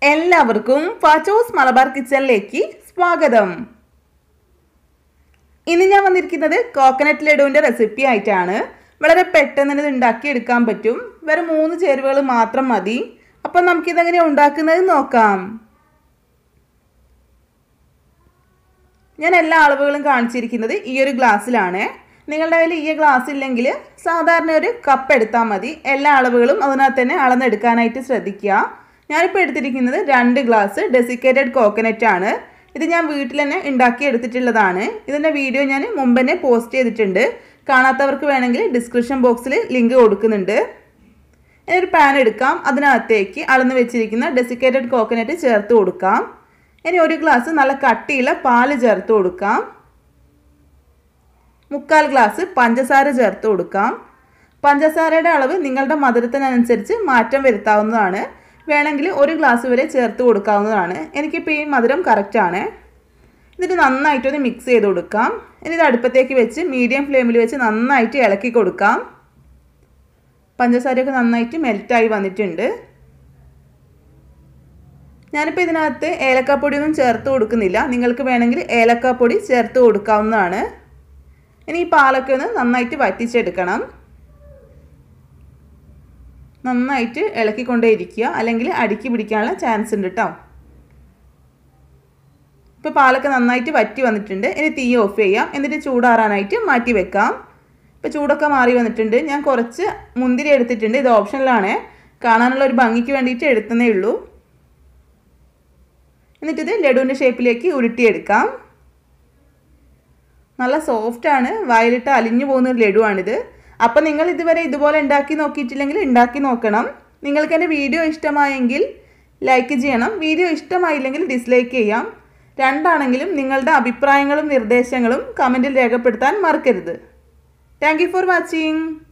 എല്ലാവർക്കും ഫാച്ചോസ് മലബാർ കിച്ചണിലേക്ക് സ്വാഗതം ഇന്ന് ഞാൻ വന്നിരിക്കുന്നത് കോക്കനട്ട് ലഡുവിൻ്റെ റെസിപ്പി ആയിട്ടാണ് വളരെ പെട്ടെന്ന് തന്നെ ഇത് ഉണ്ടാക്കിയെടുക്കാൻ പറ്റും വെറും മൂന്ന് ചേരുവകൾ മാത്രം മതി അപ്പം നമുക്കിതെങ്ങനെ ഉണ്ടാക്കുന്നത് നോക്കാം ഞാൻ എല്ലാ അളവുകളും കാണിച്ചിരിക്കുന്നത് ഈ ഒരു ഗ്ലാസ്സിലാണ് നിങ്ങളുടെ കയ്യിൽ ഈ ഗ്ലാസ് ഇല്ലെങ്കിൽ സാധാരണ ഒരു കപ്പ് എടുത്താൽ മതി എല്ലാ അളവുകളും അതിനകത്ത് തന്നെ അളന്നെടുക്കാനായിട്ട് ശ്രദ്ധിക്കുക ഞാനിപ്പോൾ എടുത്തിരിക്കുന്നത് രണ്ട് ഗ്ലാസ് ഡെസിക്കേറ്റഡ് കോക്കനറ്റ് ആണ് ഇത് ഞാൻ വീട്ടിൽ തന്നെ ഉണ്ടാക്കി എടുത്തിട്ടുള്ളതാണ് ഇതിൻ്റെ വീഡിയോ ഞാൻ മുമ്പ് തന്നെ പോസ്റ്റ് ചെയ്തിട്ടുണ്ട് കാണാത്തവർക്ക് വേണമെങ്കിൽ ഡിസ്ക്രിപ്ഷൻ ബോക്സിൽ ലിങ്ക് കൊടുക്കുന്നുണ്ട് ഇനി ഒരു പാൻ എടുക്കാം അതിനകത്തേക്ക് അളന്ന് വെച്ചിരിക്കുന്ന ഡെസിക്കേറ്റഡ് കോക്കനറ്റ് ചേർത്ത് കൊടുക്കാം ഇനി ഒരു ഗ്ലാസ് നല്ല കട്ടിയുള്ള പാല് ചേർത്ത് കൊടുക്കാം മുക്കാൽ ഗ്ലാസ് പഞ്ചസാര ചേർത്ത് കൊടുക്കാം പഞ്ചസാരയുടെ അളവ് നിങ്ങളുടെ മധുരത്തിനനുസരിച്ച് മാറ്റം വരുത്താവുന്നതാണ് വേണമെങ്കിൽ ഒരു ഗ്ലാസ് വരെ ചേർത്ത് കൊടുക്കാവുന്നതാണ് എനിക്കിപ്പോൾ ഈ മധുരം കറക്റ്റാണ് എന്നിട്ട് നന്നായിട്ടൊന്ന് മിക്സ് ചെയ്ത് കൊടുക്കാം ഇനി ഇത് അടുപ്പത്തേക്ക് വെച്ച് മീഡിയം ഫ്ലെയിമിൽ വെച്ച് നന്നായിട്ട് ഇളക്കി കൊടുക്കാം പഞ്ചസാരയൊക്കെ നന്നായിട്ട് മെൽറ്റായി വന്നിട്ടുണ്ട് ഞാനിപ്പോൾ ഇതിനകത്ത് ഏലക്കാപ്പൊടിയൊന്നും ചേർത്ത് കൊടുക്കുന്നില്ല നിങ്ങൾക്ക് വേണമെങ്കിൽ ഏലക്കാപ്പൊടി ചേർത്ത് കൊടുക്കാവുന്നതാണ് ഇനി ഈ പാലൊക്കെ ഒന്ന് നന്നായിട്ട് വറ്റിച്ചെടുക്കണം നന്നായിട്ട് ഇളക്കിക്കൊണ്ടേ ഇരിക്കുക അല്ലെങ്കിൽ അടുക്കി പിടിക്കാനുള്ള ചാൻസ് ഉണ്ട് കേട്ടോ ഇപ്പോൾ പാലൊക്കെ നന്നായിട്ട് വറ്റി വന്നിട്ടുണ്ട് ഇനി തീ ഓഫ് ചെയ്യാം എന്നിട്ട് ചൂടാറാനായിട്ട് മാറ്റി വെക്കാം ഇപ്പോൾ ചൂടൊക്കെ മാറി വന്നിട്ടുണ്ട് ഞാൻ കുറച്ച് മുന്തിരി എടുത്തിട്ടുണ്ട് ഇത് ഓപ്ഷനിലാണ് കാണാനുള്ള ഒരു ഭംഗിക്ക് വേണ്ടിയിട്ട് എടുത്തതേ ഉള്ളൂ എന്നിട്ടിത് ലഡുവിൻ്റെ ഷേപ്പിലേക്ക് ഉരുട്ടിയെടുക്കാം നല്ല സോഫ്റ്റാണ് വായിലിട്ട് അലിഞ്ഞു പോകുന്ന ഒരു ലഡുവാണിത് അപ്പം നിങ്ങൾ ഇതുവരെ ഇതുപോലെ ഉണ്ടാക്കി നോക്കിയിട്ടില്ലെങ്കിൽ ഉണ്ടാക്കി നോക്കണം നിങ്ങൾക്ക് എൻ്റെ വീഡിയോ ഇഷ്ടമായെങ്കിൽ ലൈക്ക് ചെയ്യണം വീഡിയോ ഇഷ്ടമായില്ലെങ്കിൽ ഡിസ്ലൈക്ക് ചെയ്യാം രണ്ടാണെങ്കിലും നിങ്ങളുടെ അഭിപ്രായങ്ങളും നിർദ്ദേശങ്ങളും കമൻറ്റിൽ രേഖപ്പെടുത്താൻ മറക്കരുത് താങ്ക് ഫോർ വാച്ചിങ്